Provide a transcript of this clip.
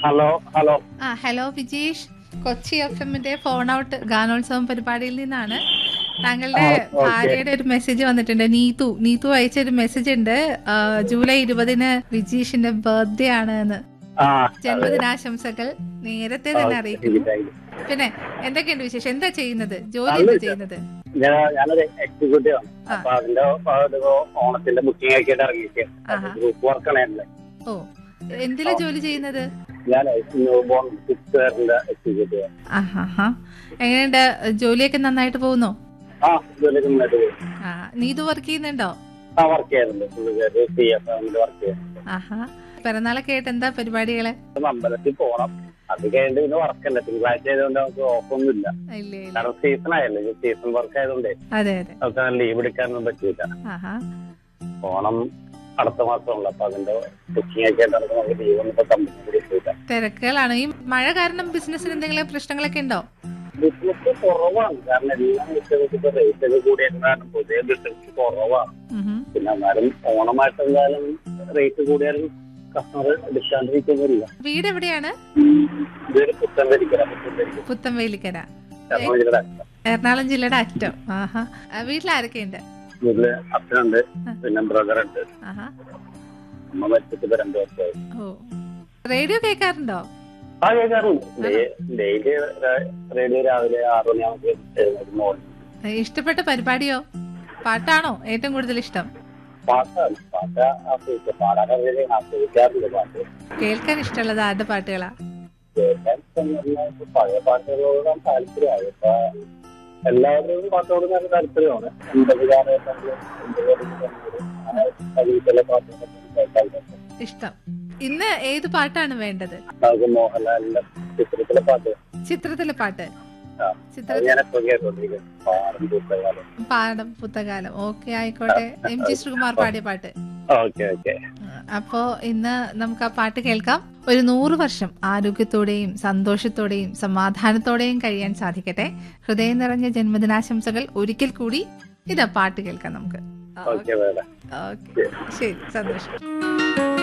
Hello hello ആ hello Vijeesh Kochi F എമ്മിന്റെ phone out ഗാനോത്സവം പരിപാടിയിൽ നിന്നാണ് താങ്കളുടെ ആ, ഓക്കേ. ഭാര്യയുടെ ഒരു മെസ്സേജ് വന്നിട്ടുണ്ട് നീതു നീതു അയച്ച ഒരു മെസ്സേജ് ഉണ്ട് ആ, ജൂലൈ ഇരുപതിന് വിജീഷിന്റെ ബർത്ത്ഡേ ആണ് എന്ന് ആ ജന്മദിനാശംസകൾ നേരത്തെ തന്നെ അറിയിക്കും ശരി, താങ്ക് യു. പിന്നെ എന്തൊക്കെയുണ്ട് വിശേഷം എന്താ ചെയ്യുന്നത് ജോലി നല്ല എന്താ വിശേഷം. ചെയ്യുന്നത് ഞാൻ ഞാനൊരു എക്സിക്യൂട്ടീവ് ആണ് ആ. അപ്പൊ അതിന്റെ ആ, ഒരു ഓണത്തിന്റെ ബുക്കിംഗ് ഒക്കെ ആയിട്ട് ഇറങ്ങിയിരിക്കുക ആഹാ. ഗ്രൂപ്പ് വർക്കാണ് എന്റെ ഓ എന്തിലാ ജോലി ചെയ്യുന്നത് ഞാൻ ന്യൂ ബോൺ സിക്സ് ഇയറിന്റെ എക്സിക്യൂട്ടീവ് ആണ് ആഹാ എങ്ങനെയുണ്ട് ജോലിയൊക്കെ നന്നായിട്ട് പോകുന്നോ ആ ജോലിയൊക്കെ നന്നായിട്ട് പോകും ആ നീതു വർക്ക് ചെയ്യുന്നുണ്ടോ ആ വർക്ക് ചെയ്യുന്നുണ്ട് പുള്ളിക്കാരി സി എഫ് എമ്മിൽ വർക്ക് ചെയ്യുന്നുണ്ട് ആഹാ പിറന്നാളൊക്കെ ആയിട്ട് എന്താ പരിപാടികള് ഇപ്പം അമ്പലത്തിൽ പോണം അത് കഴിഞ്ഞിട്ട് പിന്നെ വർക്കല്ല തിങ്കളാഴ്ച ആയതുകൊണ്ട് നമുക്ക് ഓഫൊന്നും ഇല്ല ഇല്ല ഇല്ല കാരണം സീസൺ ആയല്ലോ സീസൺ വർക്ക് ആയതുകൊണ്ട് അതെ അതെ നമുക്ക് ലീവ് എടുക്കാനൊന്നും പറ്റില്ല ആഹാ ഓണം അടുത്ത മാസമുള്ള അപ്പൊ അതിന്റെ ബുക്കിംഗ് ഒക്കെ ആയിട്ട് നമുക്ക് ലീവ് ഒന്നും ഇപ്പൊ കമ്പനി കൊടുക്കില്ല തിരക്കുകളാണ് ഈ മഴ കാരണം ബിസിനസ്സിന് എന്തെങ്കിലും പ്രശ്നങ്ങളൊക്കെ ഉണ്ടോ ബിസിനസ് കുറവാണ് കാരണം എല്ലാ വിഷയങ്ങൾക്കും ഇപ്പൊ റേറ്റ് ഒക്കെ കൂടിയത് കാരണം പൊതുവെ ബിസിനസ് കുറവാണ് ഉഹും. പിന്നെ എന്നാലും ഓണമായിട്ട് എന്തായാലും റേറ്റ് കൂടിയാലും കസ്റ്റമർ എടുക്കാണ്ടിരിക്കുന്നില്ല വീട് എവിടെയാണ് ഇതൊരു പുത്തൻ ധരിക്കണം പുത്തൻ ധരിക്കണം പുത്തൻവേലിക്കര എറണാകുളത്തിലെ എറണാകുളം ജില്ലയുടെ അറ്റം ആഹാ ആ, വീട്ടിൽ ആരൊക്കെയുണ്ട് വീട്ടില് അച്ഛനുണ്ട് പിന്നെ ബ്രദർ ഉണ്ട് ആഹാ അമ്മ മരിച്ചിട്ട് ഇപ്പൊ രണ്ടു വർഷമായി ഓ റേഡിയോ കേൾക്കാറുണ്ടോ ആ കേൾക്കാറുണ്ട് ഡെയിലി റേഡിയോ രാവിലെ ആറു മണിയാകുമ്പോൾ എഴുന്നേറ്റ് മോർണിംഗ് ഏ, ഇഷ്ടപ്പെട്ട പരിപാടിയോ പാട്ടാണോ ഏറ്റവും കൂടുതൽ ഇഷ്ടം പാട്ടാണ് പാട്ട് ആസ്വദിക്കുക പാടാനറിയാതെ ആസ്വദിക്കാറുണ്ട് പാട്ട് കേൾക്കാൻ ഇഷ്ടമുള്ളത് ആരുടെ പാട്ടുകളാ കേൾക്കാൻ ഇഷ്ടമെന്ന് ഇപ്പൊ പഴയ പാട്ടുകളോടാണ് താല്പര്യമായി ഇപ്പൊ എല്ലാവരുടെയും പാട്ടോട് നല്ല താല്പര്യമാണ് എൺപത് കാലഘട്ടത്തില് സംഗീതത്തിലെ പാട്ടുകളൊക്കെ കേൾക്കാൻ പറ്റും. ഇഷ്ടം ഇന്ന് ഏത് പാട്ടാണ് വേണ്ടത് നമുക്ക് മോഹൻലാലിന്റെ ചിത്രത്തിലെ പാട്ട് ചിത്രത്തിലെ പാട്ട് ആ. അത് ചിത്രത്തിൽ ഞാൻ എപ്പോ കേട്ടോണ്ടിരിക്കും പാടും പുസ്തകാലം പാടം പുത്തകാലം ഓക്കെ ആയിക്കോട്ടെ എം ജി ശ്രീകുമാർ പാടിയ പാട്ട് ഓക്കെ ഓക്കെ അപ്പോ ഇന്ന് നമുക്ക് ആ പാട്ട് കേൾക്കാം ഒരു നൂറ് വർഷം ആരോഗ്യത്തോടെയും സന്തോഷത്തോടെയും സമാധാനത്തോടെയും കഴിയാൻ സാധിക്കട്ടെ ഹൃദയം നിറഞ്ഞ ജന്മദിനാശംസകൾ ഒരിക്കൽ കൂടി ഇതാ പാട്ട് കേൾക്കാം നമുക്ക് ഓക്കെ വേറെ ഓക്കെ ശരി സന്തോഷം